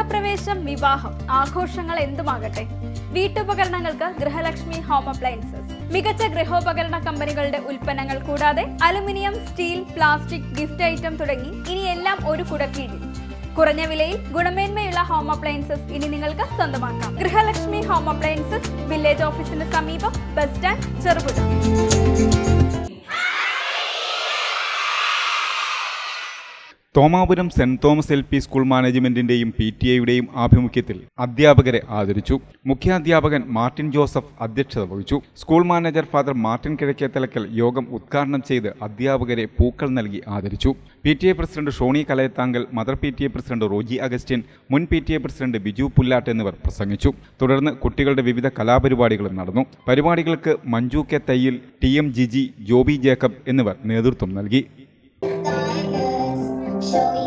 ഗൃഹപ്രവേശം വിവാഹം ആഘോഷങ്ങൾ എന്തുമാകട്ടെ വീട്ടുപകരണങ്ങൾക്ക് ഗൃഹലക്ഷ്മി ഹോം അപ്ലയൻസസ് മികച്ച ഗൃഹോപകരണ കമ്പനികളുടെ ഉൽപ്പന്നങ്ങൾ കൂടാതെ aluminium steel plastic gift item തുടങ്ങി ഇനി എല്ലാം ഒരു കുടക്കീഴിൽ കുറഞ്ഞ വിലയിൽ ഗുണമേന്മയുള്ള ഹോം അപ്ലയൻസസ് ഇനി നിങ്ങൾക്ക് സ്വന്തമാക്കാം ഗൃഹലക്ഷ്മി ഹോം അപ്ലയൻസസ് വില്ലേജ് ഓഫീസിന് സമീപം bus stand Cherupuzha Thomapuram Saint Thomas L P school മാനേജ്മെന്റിന്റെയും പി ടി എയുടെയും ആഭിമുഖ്യത്തിൽ അധ്യാപകരെ ആദരിച്ചു മുഖ്യാധ്യാപകൻ മാർട്ടിൻ ജോസഫ് അധ്യക്ഷത വഹിച്ചു school manager father Martin Kizhakkethalakkal യോഗം ഉദ്ഘാടനം ചെയ്ത് അധ്യാപകരെ പൂക്കൾ നൽകി ആദരിച്ചു P T A president Shoni Kalayathankal mother P T A president Roji Augustine മുൻ P T A president Biju Pullatt എന്നിവർ പ്രസംഗിച്ചു തുടർന്ന് കുട്ടികളുടെ വിവിധ കലാപരിപാടികളും നടന്നു പരിപാടികൾക്ക് Manju K Thayyil T M Jiji Joby Jacob എന്നിവർ നേതൃത്വം നൽകി Showing